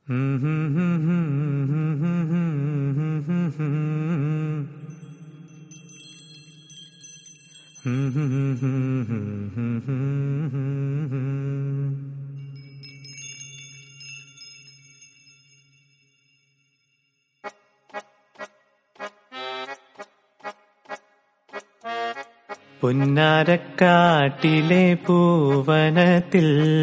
പുന്നാരക്കാട്ടിലെ പൂവനത്തിൽ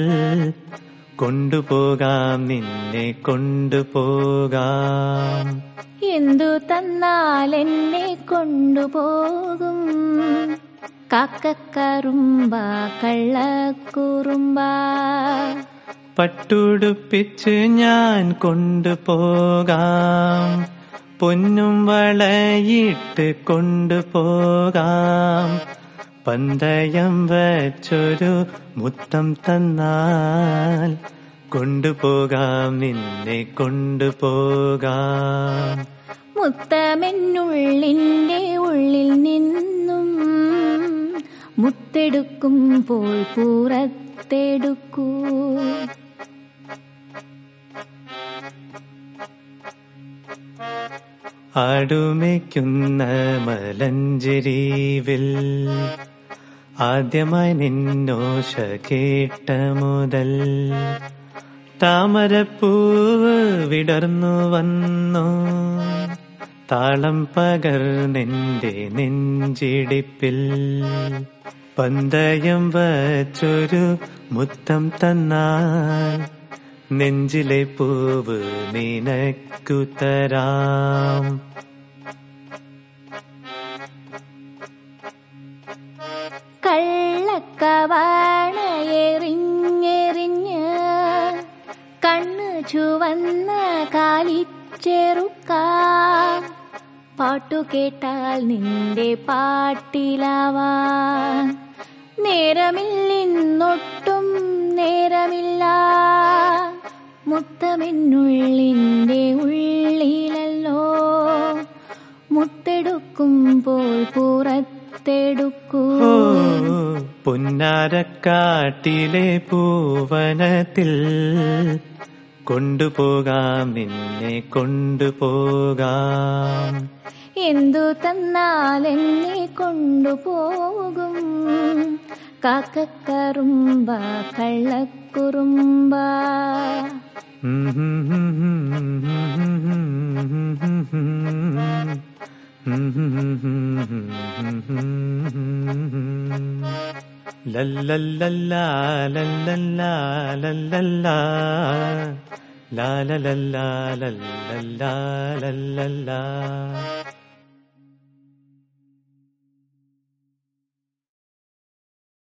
കൊണ്ടുപോകാം നിന്നെ കൊണ്ടുപോകാം എന്തു തന്നാൽ എന്നെ കൊണ്ടുപോകും കാക്കക്കറുമ്പ കള്ളക്കുറുമ്പ പട്ടുടുപ്പിച്ച് ഞാൻ കൊണ്ടുപോകാം പൊന്നും വളയിട്ട് കൊണ്ടുപോകാം പന്തയം വച്ചൊരു മുത്തം തന്നാൽ കൊണ്ടുപോകാം നിന്നെ കൊണ്ടുപോകാം മുത്തമെന്നുള്ളിൻ്റെ ഉള്ളിൽ നിന്നും മുത്തെടുക്കുമ്പോൾ പുറത്തെടുക്കൂ ആടുമയ്ക്കുന്ന മലഞ്ചെരീവിൽ ആദ്യമായി നിന്നോശ കേട്ട മുതൽ താമരപ്പൂവ് വിടർന്നു വന്നു താളം പകർന്നെന്റെ നെഞ്ചിടിപ്പിൽ പന്തയം വച്ചൊരു മുത്തം തന്നാൽ നെഞ്ചിലെ പൂവ് നിനക്കു തരാം കള്ളക്കവാണയെറിഞ്ഞെറിഞ്ഞ് കണ്ണു ചുവന്ന കാലിച്ചെറുക്ക പാട്ടു കേട്ടാൽ നിന്റെ പാട്ടിലാവാൻ നേരമില്ലിന്നൊട്ടും നേരമില്ല മുത്തമെന്നുള്ളിൻ്റെ ഉള്ളിലല്ലോ മുത്തെടുക്കുമ്പോൾ പുറത്തെടുക്കൂ ഓ പുന്നാരക്കാട്ടിലെ പൂവനത്തിൽ കൊണ്ടുപോകാം നിന്നെ കൊണ്ടുപോകാം എന്തു തന്നാൽ എന്നെ കൊണ്ടുപോകും കാക്കക്കറുമ്പ കള്ളക്കുറുമ്പ ലല്ലല്ലല്ലാ ലല്ലല്ലാ ലല്ലല്ലാ ലാ ലല്ലല്ലാ ലല്ലല്ലാ ലല്ലല്ലാ